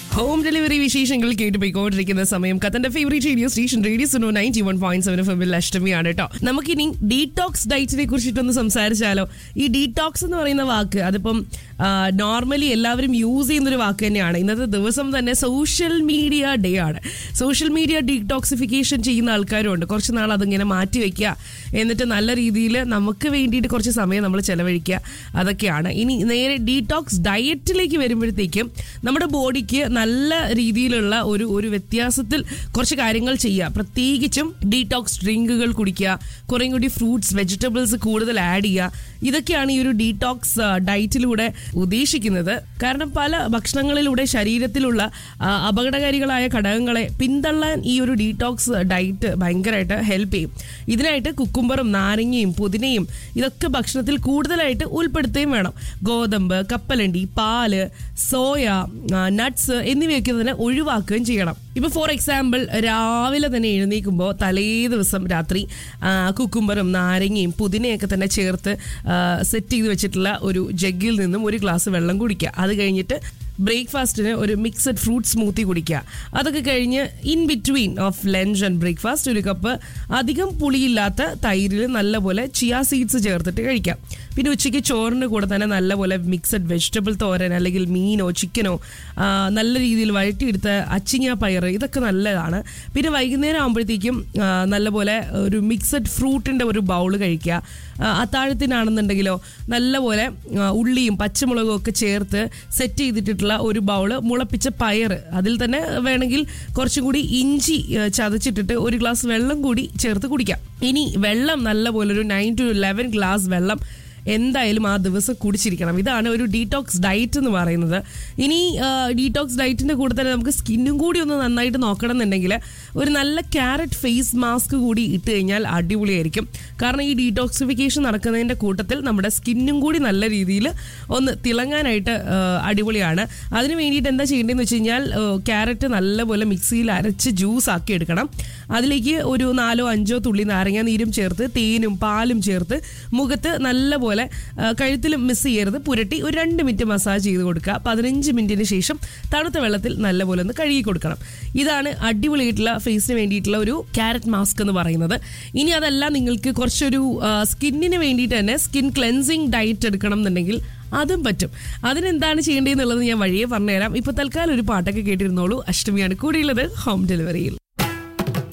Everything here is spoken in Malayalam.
ഹോം ഡെലിവറി വിശേഷങ്ങൾ കേട്ട് പോയിക്കൊണ്ടിരിക്കുന്ന സമയം കത്തന്റെ favourite radio station radio Suno ninety one point seven എഫിൽ അഷ്ടമിയാണ് കേട്ടോ നമുക്കിനി ഡീടോക്സ് ഡയറ്റിനെ കുറിച്ചിട്ടൊന്ന് സംസാരിച്ചാലോ ഈ ഡീടോക്സ് എന്ന് പറയുന്ന വാക്ക് അതിപ്പം നോർമലി എല്ലാവരും യൂസ് ചെയ്യുന്ന ഒരു വാക്ക് തന്നെയാണ് ഇന്നത്തെ ദിവസം തന്നെ സോഷ്യൽ മീഡിയ ഡേ ആണ് സോഷ്യൽ മീഡിയ ഡീടോക്സിഫിക്കേഷൻ ചെയ്യുന്ന ആൾക്കാരും ഉണ്ട് കുറച്ച് നാൾ അതിങ്ങനെ മാറ്റി വെക്കുക എന്നിട്ട് നല്ല രീതിയിൽ നമുക്ക് വേണ്ടിയിട്ട് കുറച്ച് സമയം നമ്മൾ ചെലവഴിക്കുക അതൊക്കെയാണ് ഇനി നേരെ ഡീടോക്സ് ഡയറ്റിലേക്ക് വരുമ്പോഴത്തേക്കും നമ്മുടെ ബോഡിക്ക് നല്ല രീതിയിലുള്ള ഒരു ഒരു വ്യത്യാസത്തിൽ കുറച്ച് കാര്യങ്ങൾ ചെയ്യുക പ്രത്യേകിച്ചും ഡീടോക്സ് ഡ്രിങ്കുകൾ കുടിക്കുക കുറേ കൂടി ഫ്രൂട്ട്സ് വെജിറ്റബിൾസ് കൂടുതൽ ആഡ് ചെയ്യുക ഇതൊക്കെയാണ് ഈ ഒരു ഡീടോക്സ് ഡയറ്റിലൂടെ ഉദ്ദേശിക്കുന്നത് കാരണം പല ഭക്ഷണങ്ങളിലൂടെ ശരീരത്തിലുള്ള ആ, അപകടകാരികളായ ഘടകങ്ങളെ പിന്തള്ളാൻ ഈ ഒരു ഡീടോക്സ് ഡയറ്റ് ഭയങ്കരമായിട്ട് ഹെൽപ്പ് ചെയ്യും ഇതിനായിട്ട് കുക്കുംബറും നാരങ്ങയും പുതിനയും ഇതൊക്കെ ഭക്ഷണത്തിൽ കൂടുതലായിട്ട് ഉൾപ്പെടുത്തുകയും വേണം ഗോതമ്പ് കപ്പലണ്ടി പാല് സോയ നട്ട്സ് എന്നിവയൊക്കെ തന്നെ ഒഴിവാക്കുകയും ചെയ്യണം ഇപ്പൊ ഫോർ എക്സാമ്പിൾ രാവിലെ തന്നെ എഴുന്നേൽക്കുമ്പോൾ തലേ ദിവസം രാത്രി ആ, കുക്കുംബറും നാരങ്ങയും പുതിനയൊക്കെ തന്നെ ചേർത്ത് സെറ്റ് ചെയ്ത് വെച്ചിട്ടുള്ള ഒരു ജഗ്ഗിൽ നിന്നും ഒരു ഗ്ലാസ് വെള്ളം കുടിക്കുക അത് കഴിഞ്ഞിട്ട് ബ്രേക്ക്ഫാസ്റ്റിന് ഒരു മിക്സഡ് ഫ്രൂട്ട് സ്മൂത്തി കുടിക്കുക അതൊക്കെ കഴിഞ്ഞ് in between of lunch and breakfast ഒരു കപ്പ് അധികം പുളിയില്ലാത്ത തൈരിൽ നല്ലപോലെ ചിയ സീഡ്സ് ചേർത്തിട്ട് കഴിക്കാം പിന്നെ ഉച്ചയ്ക്ക് ചോറിന് കൂടെ തന്നെ നല്ലപോലെ മിക്സഡ് വെജിറ്റബിൾ തോരൻ അല്ലെങ്കിൽ മീനോ ചിക്കനോ ആ, നല്ല രീതിയിൽ വഴറ്റിയെടുത്ത അച്ചിങ്ങ പയർ ഇതൊക്കെ നല്ലതാണ് പിന്നെ വൈകുന്നേരം ആകുമ്പോഴത്തേക്കും ആ, നല്ലപോലെ ഒരു മിക്സഡ് ഫ്രൂട്ടിൻ്റെ ഒരു ബൗൾ കഴിക്കുക ആ, അത്താഴത്തിനാണെന്നുണ്ടെങ്കിലോ നല്ലപോലെ ആ, ഉള്ളിയും പച്ചമുളകും ഒക്കെ ചേർത്ത് സെറ്റ് ചെയ്തിട്ടുള്ള ഒരു ബൗള് മുളപ്പിച്ച പയർ അതിൽ തന്നെ വേണമെങ്കിൽ കുറച്ചും കൂടി ഇഞ്ചി ആ, ചതച്ചിട്ടിട്ട് ഒരു ഗ്ലാസ് വെള്ളം കൂടി ചേർത്ത് കുടിക്കാം ഇനി വെള്ളം നല്ലപോലെ ഒരു നയൻ ടു ലെവൻ ഗ്ലാസ് വെള്ളം എന്തായാലും ആ ദിവസം കുടിച്ചിരിക്കണം ഇതാണ് ഒരു ഡീടോക്സ് ഡയറ്റ് എന്ന് പറയുന്നത് ഇനി ഡീടോക്സ് ഡയറ്റിന്റെ കൂടെ തന്നെ നമുക്ക് സ്കിന്നും കൂടി ഒന്ന് നന്നായിട്ട് നോക്കണം എന്നുണ്ടെങ്കിൽ ഒരു നല്ല ക്യാരറ്റ് ഫേസ് മാസ്ക് കൂടി ഇട്ട് കഴിഞ്ഞാൽ അടിപൊളിയായിരിക്കും കാരണം ഈ ഡീടോക്സിഫിക്കേഷൻ നടക്കുന്നതിന്റെ കൂട്ടത്തിൽ നമ്മുടെ സ്കിന്നും കൂടി നല്ല രീതിയിൽ ഒന്ന് തിളങ്ങാനായിട്ട് ആ, അടിപൊളിയാണ് അതിന് വേണ്ടിയിട്ട് എന്താ ചെയ്യേണ്ടതെന്ന് വെച്ച് കഴിഞ്ഞാൽ ക്യാരറ്റ് നല്ലപോലെ മിക്സിയിൽ അരച്ച് ജ്യൂസ് ആക്കി എടുക്കണം അതിലേക്ക് ഒരു നാലോ അഞ്ചോ തുള്ളി നാരങ്ങ നീരും ചേർത്ത് തേനും പാലും ചേർത്ത് മുഖത്ത് നല്ലപോലെ ആ, കഴുത്തിലും മിസ് ചെയ്യരുത് പുരട്ടി ഒരു രണ്ട് മിനിറ്റ് മസാജ് ചെയ്ത് കൊടുക്കുക പതിനഞ്ച് മിനിറ്റിന് ശേഷം തണുത്ത വെള്ളത്തിൽ നല്ലപോലെ ഒന്ന് കഴുകി കൊടുക്കണം ഇതാണ് അടിപൊളിയായിട്ടുള്ള ഫേസിന് വേണ്ടിയിട്ടുള്ള ഒരു ക്യാരറ്റ് മാസ്ക് എന്ന് പറയുന്നത് ഇനി അതല്ല നിങ്ങൾക്ക് കുറച്ചൊരു ആ, സ്കിന്നിന് വേണ്ടിയിട്ട് തന്നെ സ്കിൻ ക്ലെൻസിങ് ഡയറ്റ് എടുക്കണം എന്നുണ്ടെങ്കിൽ അതും പറ്റും അതിനെന്താണ് ചെയ്യേണ്ടതെന്നുള്ളത് ഞാൻ വഴിയെ പറഞ്ഞുതരാം ഇപ്പൊ തൽക്കാലം ഒരു പാട്ടൊക്കെ കേട്ടിരുന്നോളൂ അഷ്ടമിയാണ് കൂടിയുള്ളത് ഹോം ഡെലിവറിയിൽ